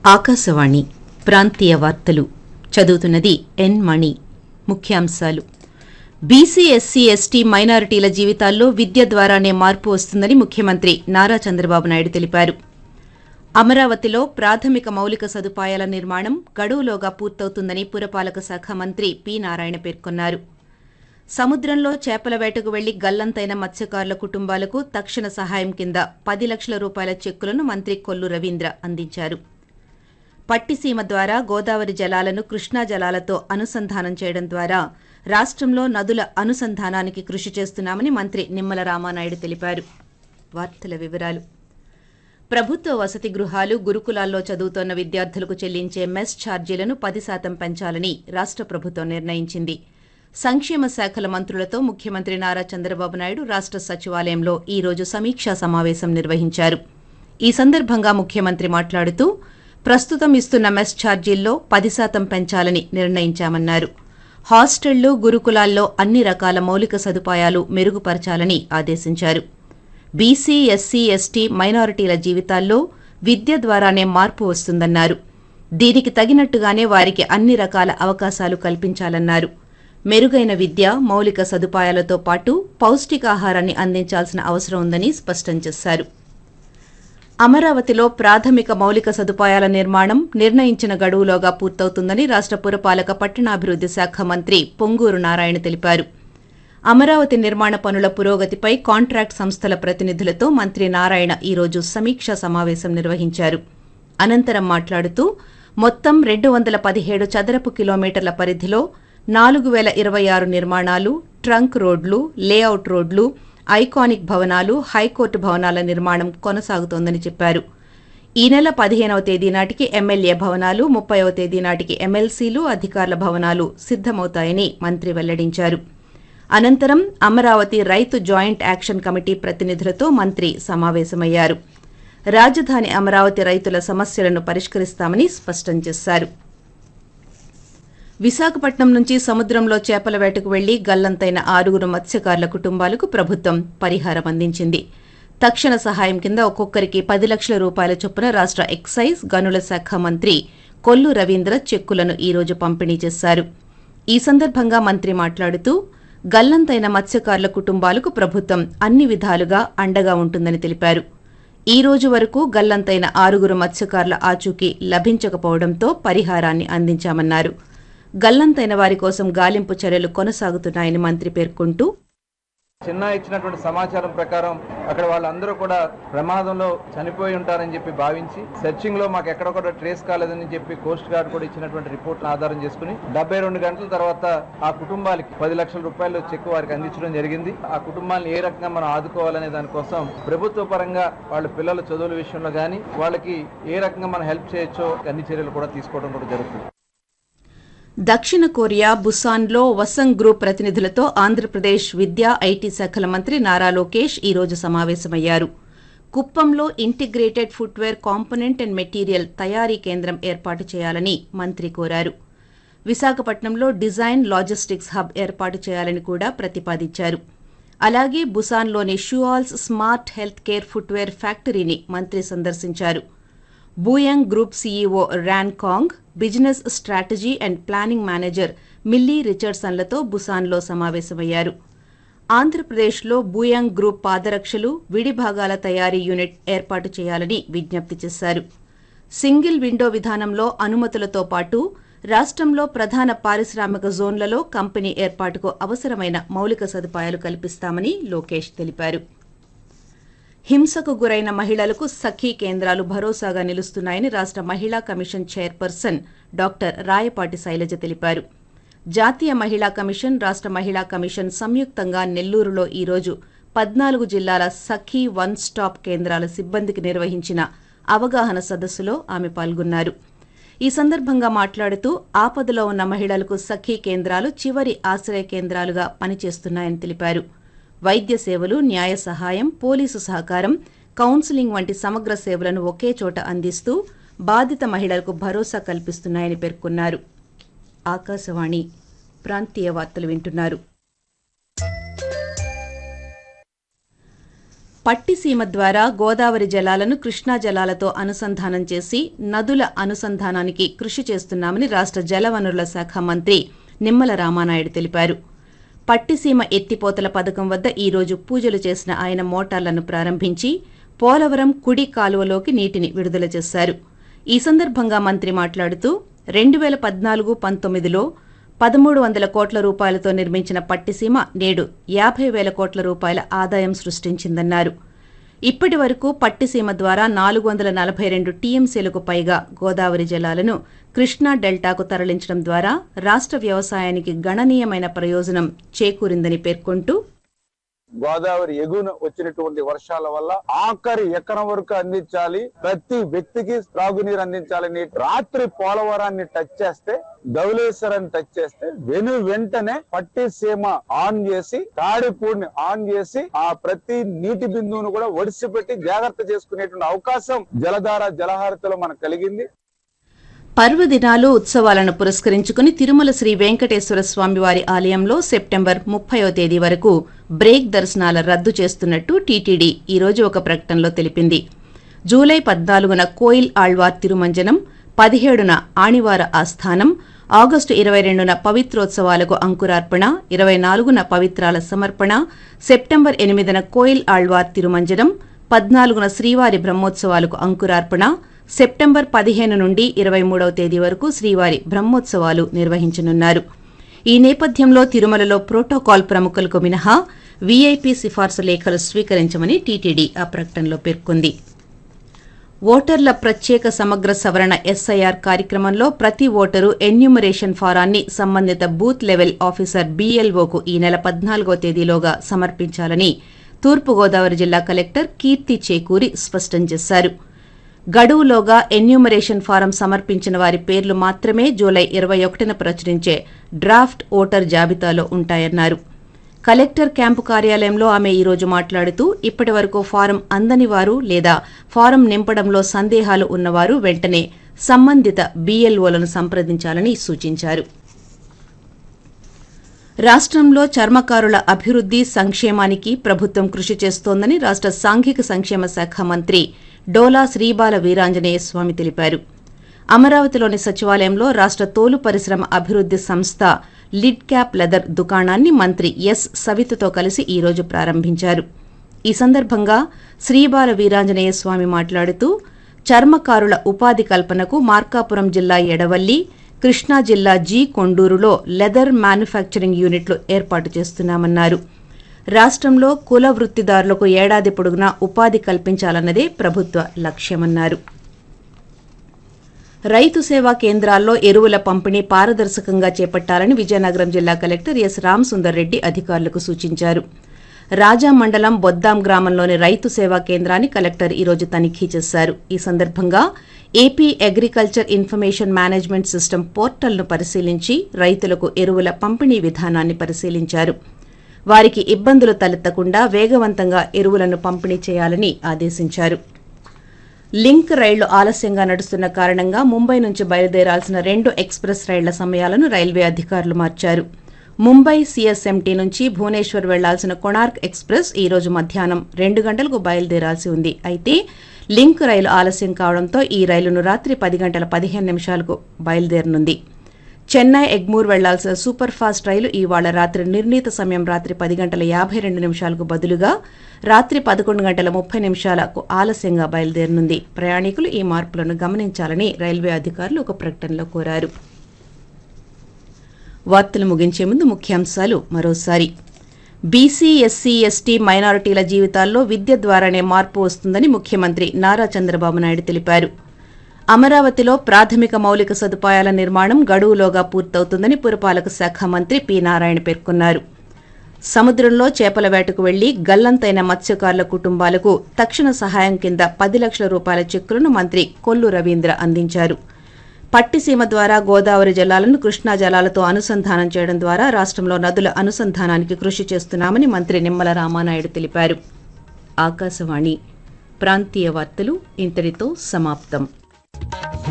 ఆకాశవాణి ప్రాంతీయ వార్తలు చదువుతున్నది ఎన్ మణి ముఖ్యాంశాలు బీసీ ఎస్సీ ఎస్టీ మైనారిటీల జీవితాల్లో విద్య ద్వారానే మార్పు వస్తుందని ముఖ్యమంత్రి నారా చంద్రబాబు నాయుడు తెలిపారు అమరావతిలో ప్రాథమిక మౌలిక సదుపాయాల నిర్మాణం గడువులోగా పూర్తవుతుందని పురపాలక శాఖ మంత్రి పి నారాయణ పేర్కొన్నారు సముద్రంలో చేపల వేటకు వెళ్లి గల్లంతైన మత్స్యకారుల కుటుంబాలకు తక్షణ సహాయం కింద పది లక్షల రూపాయల చెక్కులను మంత్రి కొల్లు రవీంద్ర అందించారు పట్టిసీమ ద్వారా గోదావరి జలాలను కృష్ణా జలాలతో అనుసంధానం చేయడం ద్వారా రాష్ట్రంలో నదుల అనుసంధానానికి కృషి చేస్తున్నామని మంత్రి నిమ్మల రామానాయుడు తెలిపారు వార్తల వివరాలు ప్రభుత్వ వసతి గృహాలు గురుకులాల్లో చదువుతోన్న విద్యార్థులకు చెల్లించే మెస్ ఛార్జీలను పది శాతం పెంచాలని రాష్ట్ర ప్రభుత్వం నిర్ణయించింది సంక్షేమ శాఖల మంత్రులతో ముఖ్యమంత్రి నారా చంద్రబాబు నాయుడు రాష్ట్ర సచివాలయంలో ఈ రోజు సమీక్షా సమావేశం నిర్వహించారు ఈ సందర్భంగా ముఖ్యమంత్రి మాట్లాడుతూ ప్రస్తుతం ఇస్తున్న మెస్ ఛార్జీల్లో పది శాతం పెంచాలని నిర్ణయించామన్నారు హాస్టళ్లు గురుకులాల్లో అన్ని రకాల మౌలిక సదుపాయాలు మెరుగుపరచాలని ఆదేశించారు బీసీ ఎస్సీ ఎస్టీ మైనారిటీల జీవితాల్లో విద్య ద్వారానే మార్పు వస్తుందన్నారు దీనికి తగినట్టుగానే వారికి అన్ని రకాల అవకాశాలు కల్పించాలన్నారు మెరుగైన విద్య మౌలిక సదుపాయాలతో పాటు పౌష్టికాహారాన్ని అందించాల్సిన అవసరం ఉందని స్పష్టం చేశారు అమరావతిలో ప్రాథమిక మౌలిక సదుపాయాల నిర్మాణం నిర్ణయించిన గడువులోగా పూర్తవుతుందని రాష్ట్ర పురపాలక పట్టణాభివృద్ది శాఖ మంత్రి పొంగూరు నారాయణ తెలిపారు అమరావతి నిర్మాణ పనుల పురోగతిపై కాంట్రాక్ట్ సంస్థల ప్రతినిధులతో మంత్రి నారాయణ ఈ రోజు సమీక్షా సమావేశం నిర్వహించారు అనంతరం మాట్లాడుతూ మొత్తం రెండు వందల పదిహేడు చదరపు కిలోమీటర్ల పరిధిలో నాలుగు వేల ఇరవై ఆరు నిర్మాణాలు ట్రంక్ రోడ్లు లేఅవుట్ రోడ్లు ఐకానిక్ భవనాలు హైకోర్టు భవనాల నిర్మాణం కొనసాగుతోందని చెప్పారు ఈ నెల పదిహేనవ తేదీ నాటికి ఎమ్మెల్యే భవనాలు ముప్పైవ తేదీ నాటికి ఎమ్మెల్సీలు అధికారుల భవనాలు సిద్దమవుతాయని మంత్రి వెల్లడించారు అనంతరం అమరావతి రైతు జాయింట్ యాక్షన్ కమిటీ ప్రతినిధులతో మంత్రి సమావేశమయ్యారు రాజధాని అమరావతి రైతుల సమస్యలను పరిష్కరిస్తామని స్పష్టం చేశారు విశాఖపట్నం నుంచి సముద్రంలో చేపల వేటకు వెళ్లి గల్లంతైన ఆరుగురు మత్స్యకారుల కుటుంబాలకు ప్రభుత్వం పరిహారం అందించింది తక్షణ సహాయం కింద ఒక్కొక్కరికి పది లక్షల రూపాయల చొప్పున రాష్ట్ర ఎక్సైజ్ గనుల శాఖ మంత్రి కొల్లు రవీంద్ర చెక్కులను ఈ రోజు పంపిణీ చేశారు ఈ సందర్భంగా మంత్రి మాట్లాడుతూ గల్లంతైన మత్స్యకారుల కుటుంబాలకు ప్రభుత్వం అన్ని విధాలుగా అండగా ఉంటుందని తెలిపారు ఈ రోజు వరకు గల్లంతైన ఆరుగురు మత్స్యకారుల ఆచూకీ లభించకపోవడంతో పరిహారాన్ని అందించామన్నారు గల్లంతైన వారి కోసం గాలింపు చర్యలు కొనసాగుతున్నాయని మంత్రి పేర్కొంటూ చిన్న ఇచ్చినటువంటి సమాచారం ప్రకారం అక్కడ వాళ్ళందరూ కూడా ప్రమాదంలో చనిపోయి ఉంటారని చెప్పి భావించి సెర్చింగ్ లో మాకు ఎక్కడ కూడా ట్రేస్ కాలేదని చెప్పి కోస్ట్ గార్డ్ కూడా ఇచ్చినటువంటి రిపోర్ట్ ఆధారం చేసుకుని డెబ్బై రెండు గంటల తర్వాత ఆ కుటుంబాలకి పది లక్షల రూపాయలు చెక్ వారికి అందించడం జరిగింది ఆ కుటుంబాలను ఏ రకంగా మనం ఆదుకోవాలనే దానికోసం ప్రభుత్వ పరంగా వాళ్ళ పిల్లల చదువుల విషయంలో కానీ వాళ్ళకి ఏ రకంగా మనం హెల్ప్ చేయొచ్చో అన్ని చర్యలు కూడా తీసుకోవడం కూడా జరుగుతుంది దక్షిణ కొరియా బుసాన్లో వసంగ్ గ్రూప్ ప్రతినిధులతో ఆంధ్రప్రదేశ్ విద్యా ఐటీ శాఖల మంత్రి నారా లోకేష్ ఈ రోజు సమావేశమయ్యారు కుప్పంలో integrated footwear component and material తయారీ కేంద్రం ఏర్పాటు చేయాలని మంత్రి కోరారు విశాఖపట్నంలో డిజైన్ లాజిస్టిక్స్ హబ్ ఏర్పాటు చేయాలని కూడా ప్రతిపాదించారు అలాగే బుసాన్లోని షూఆల్స్ స్మార్ట్ హెల్త్ కేర్ ఫుట్వేర్ ఫ్యాక్టరీని మంత్రి సందర్శించారు Booyoung group CEO Ryan Kang business strategy and planning manager Millie రిచర్డ్సన్లతో బుసాన్లో సమావేశమయ్యారు ఆంధ్రప్రదేశ్లో బూయాంగ్ గ్రూప్ పాదరక్షలు విడిభాగాల తయారీ యూనిట్ ఏర్పాటు చేయాలని విజ్ఞప్తి చేశారు సింగిల్ విండో విధానంలో అనుమతులతో పాటు రాష్ట్రంలో ప్రధాన పారిశ్రామిక జోన్లలో కంపెనీ ఏర్పాటుకు అవసరమైన మౌలిక సదుపాయాలు కల్పిస్తామని లోకేష్ తెలిపారు హింసకు గురైన మహిళలకు సఖీ కేంద్రాలు భరోసాగా నిలుస్తున్నాయని రాష్ట్ర మహిళా commission chairperson doctor Rayapati Sailaja తెలిపారు జాతీయ మహిళా కమిషన్ రాష్ట్ర మహిళా కమిషన్ సంయుక్తంగా నెల్లూరులో ఈ రోజు పద్నాలుగు జిల్లాల సఖీ వన్ స్టాప్ కేంద్రాల సిబ్బందికి నిర్వహించిన అవగాహన సదస్సులో ఆమె పాల్గొన్నారు ఈ సందర్భంగా మాట్లాడుతూ ఆపదలో ఉన్న మహిళలకు సఖీ కేంద్రాలు చివరి ఆశ్రయ కేంద్రాలుగా పనిచేస్తున్నాయని తెలిపారు వైద్య సేవలు న్యాయ సహాయం పోలీసు సహకారం కౌన్సిలింగ్ వంటి సమగ్ర సేవలను ఒకే చోట అందిస్తూ బాధిత మహిళలకు భరోసా కల్పిస్తున్నాయని పేర్కొన్నారు ఆకాశవాణి ప్రాంతీయ వార్తలు వింటున్నారు పట్టిసీమ ద్వారా గోదావరి జలాలను కృష్ణా జలాలతో అనుసంధానం చేసి నదుల అనుసంధానానికి కృషి చేస్తున్నామని రాష్ట్ర జలవనరుల శాఖ మంత్రి నిమ్మల రామానాయుడు తెలిపారు పట్టిసీమ ఎత్తిపోతల పథకం వద్ద ఈ రోజు పూజలు చేసిన ఆయన మోటార్లను ప్రారంభించి పోలవరం కుడి కాలువలోకి నీటిని విడుదల చేశారు ఈ సందర్భంగా మంత్రి మాట్లాడుతూ రెండు వేల పద్నాలుగు పంతొమ్మిదిలో పదమూడు వందల కోట్ల రూపాయలతో నిర్మించిన పట్టిసీమ నేడు యాభై వేల కోట్ల రూపాయల ఆదాయం సృష్టించిందన్నారు ఇప్పటి వరకు పట్టిసీమ ద్వారా నాలుగు వందల నలభై రెండు టీఎంసీలకు పైగా గోదావరి జలాలను కృష్ణా డెల్టాకు తరలించడం ద్వారా రాష్ట్ర వ్యవసాయానికి గణనీయమైన ప్రయోజనం చేకూరిందని పేర్కొంటూ గోదావరి ఎగున వచ్చినటువంటి వర్షాల వల్ల ఆఖరి ఎకరం వరకు అందించాలి ప్రతి వ్యక్తికి త్రాగునీరు అందించాలని రాత్రి పోలవరాన్ని టచ్ చేస్తే ధవళేశ్వరాన్ని టచ్ చేస్తే వెను వెంటనే పట్టి సీమ ఆన్ చేసి తాడిపూడిని ఆన్ చేసి ఆ ప్రతి నీటి బిందువును కూడా ఒడిసిపెట్టి జాగ్రత్త చేసుకునేటువంటి అవకాశం జలధార జలహారతిలో మనకు కలిగింది పర్వదినాలు ఉత్సవాలను పురస్కరించుకుని తిరుమల శ్రీ వెంకటేశ్వర స్వామివారి ఆలయంలో సెప్టెంబర్ ముప్పయో తేదీ వరకు బ్రేక్ దర్శనాల రద్దు చేస్తున్నట్టు టీటీడీ ఈ రోజు ఒక ప్రకటనలో తెలిపింది జూలై పద్నాలుగున కోయిల్ ఆళ్వార్ తిరుమంజనం పదిహేడున ఆణివార ఆస్థానం ఆగస్టు ఇరవై రెండున పవిత్రోత్సవాలకు అంకురార్పణ ఇరవై నాలుగున పవిత్రాల సమర్పణ సెప్టెంబర్ ఎనిమిదిన కోయిల్ ఆళ్వార్ తిరుమంజనం పద్నాలుగున శ్రీవారి బ్రహ్మోత్సవాలకు అంకురార్పణ సెప్టెంబర్ పదిహేను నుండి ఇరవై మూడవ తేదీ వరకు శ్రీవారి బ్రహ్మోత్సవాలు నిర్వహించనున్నారు ఈ నేపథ్యంలో తిరుమలలో ప్రోటోకాల్ ప్రముఖులకు మినహా వీఐపీ సిఫార్సు లేఖలు స్వీకరించమని టీటీడీ ఆ ప్రకటనలో పేర్కొంది ఓటర్ల ప్రత్యేక సమగ్ర సవరణ ఎస్ఐఆర్ కార్యక్రమంలో ప్రతి ఓటరు ఎన్యూమరేషన్ ఫారాన్ని సంబంధిత బూత్ లెవెల్ ఆఫీసర్ బీఎల్ఓకు ఈ నెల పద్నాలుగో తేదీలోగా సమర్పించాలని తూర్పుగోదావరి జిల్లా కలెక్టర్ కీర్తి చేకూరి స్పష్టం చేశారు గడువులోగా ఎన్యూమరేషన్ ఫారం సమర్పించిన వారి పేర్లు మాత్రమే జూలై ఇరవై ఒకటిన ప్రచురించే డ్రాఫ్ట్ ఓటర్ జాబితాలో ఉంటాయన్నారు కలెక్టర్ క్యాంపు కార్యాలయంలో ఆమె ఈ రోజు మాట్లాడుతూ ఇప్పటి వరకు ఫారం అందని వారు లేదా ఫారం నింపడంలో సందేహాలు ఉన్నవారు వెంటనే సంబంధిత బీఎల్ఓలను సంప్రదించాలని సూచించారు రాష్ట్రంలో చర్మకారుల అభివృద్ది సంక్షేమానికి ప్రభుత్వం కృషి చేస్తోందని రాష్ట్ర సాంఘిక సంక్షేమ శాఖ మంత్రి డోలా శ్రీబాల వీరాంజనేయ స్వామి తెలిపారు అమరావతిలోని సచివాలయంలో రాష్ట్ర తోలు పరిశ్రమ అభివృద్ది సంస్థ లిడ్ క్యాప్ లెదర్ దుకాణాన్ని మంత్రి ఎస్ సవితతో కలిసి ఈ రోజు ప్రారంభించారు ఈ సందర్భంగా శ్రీబాల వీరాంజనేయ స్వామి మాట్లాడుతూ చర్మకారుల ఉపాధి కల్పనకు మార్కాపురం జిల్లా ఎడవల్లి కృష్ణా జిల్లా జీ కొండూరులో లెదర్ మ్యానుఫ్యాక్చరింగ్ యూనిట్లు ఏర్పాటు చేస్తున్నామన్నారు రాష్ట్రంలో కుల వృత్తిదారులకు ఏడాది పొడుగునా ఉపాధి కల్పించాలన్నదే ప్రభుత్వ లక్ష్యమన్నారు రైతు సేవా కేంద్రాల్లో ఎరువుల పంపిణీ పారదర్శకంగా చేపట్టాలని విజయనగరం జిల్లా కలెక్టర్ ఎస్ రామసుందర్ రెడ్డి అధికారులకు సూచించారు రాజా మండలం బొద్దాం గ్రామంలోని రైతు సేవా కేంద్రాన్ని కలెక్టర్ ఈ రోజు తనిఖీ చేశారు ఈ సందర్భంగా AP agriculture information management system పోర్టల్ను పరిశీలించి రైతులకు ఎరువుల పంపిణీ విధానాన్ని పరిశీలించారు వారికి ఇబ్బందులు తలెత్తకుండా వేగవంతంగా ఎరువులను పంపిణీ చేయాలని ఆదేశించారు లింక్ రైళ్లు ఆలస్యంగా నడుస్తున్న కారణంగా ముంబై నుంచి బయలుదేరాల్సిన రెండు ఎక్స్ప్రెస్ రైళ్ల సమయాలను రైల్వే అధికారులు మార్చారు ముంబై సీఎస్ఎంటీ నుంచి భువనేశ్వర్ వెళ్లాల్సిన కొణార్క్ ఎక్స్ప్రెస్ ఈ రోజు మధ్యాహ్నం రెండు గంటలకు బయలుదేరాల్సి ఉంది అయితే లింక్ రైలు ఆలస్యం కావడంతో ఈ రైలును రాత్రి పది గంటల పదిహేను నిమిషాలకు బయలుదేరనుంది చెన్నై ఎగ్మూర్ వెళ్లాల్సిన సూపర్ ఫాస్ట్ రైలు ఇవాళ రాత్రి నిర్ణీత సమయం రాత్రి పది గంటల యాభై రెండు నిమిషాలకు బదులుగా రాత్రి పదకొండు గంటల ముప్పై నిమిషాలకు ఆలస్యంగా బయలుదేరనుంది ప్రయాణికులు ఈ మార్పులను గమనించాలని రైల్వే అధికారులు ఒక ప్రకటనలో కోరారు వార్తలు ముగించే ముందు ముఖ్యాంశాలు మరోసారి బీసీ ఎస్సీ ఎస్టీ మైనారిటీల జీవితాల్లో విద్య ద్వారానే మార్పు వస్తుందని ముఖ్యమంత్రి నారా చంద్రబాబు నాయుడు తెలిపారు అమరావతిలో ప్రాథమిక మౌలిక సదుపాయాల నిర్మాణం గడువులోగా పూర్తవుతుందని పురపాలక శాఖ మంత్రి పి నారాయణ పేర్కొన్నారు సముద్రంలో చేపల వేటకు వెళ్లి గల్లంతైన మత్స్యకారుల కుటుంబాలకు తక్షణ సహాయం కింద పది లక్షల రూపాయల చెక్కులను మంత్రి కొల్లు రవీంద్ర అందించారు పట్టిసీమ ద్వారా గోదావరి జలాలను కృష్ణా జలాలతో అనుసంధానం చేయడం ద్వారా రాష్ట్రంలో నదుల అనుసంధానానికి కృషి చేస్తున్నామని మంత్రి నిమ్మల రామానాయుడు తెలిపారు ఆకాశవాణి ప్రాంతీయ వార్తలు ఇంతటితో సమాప్తం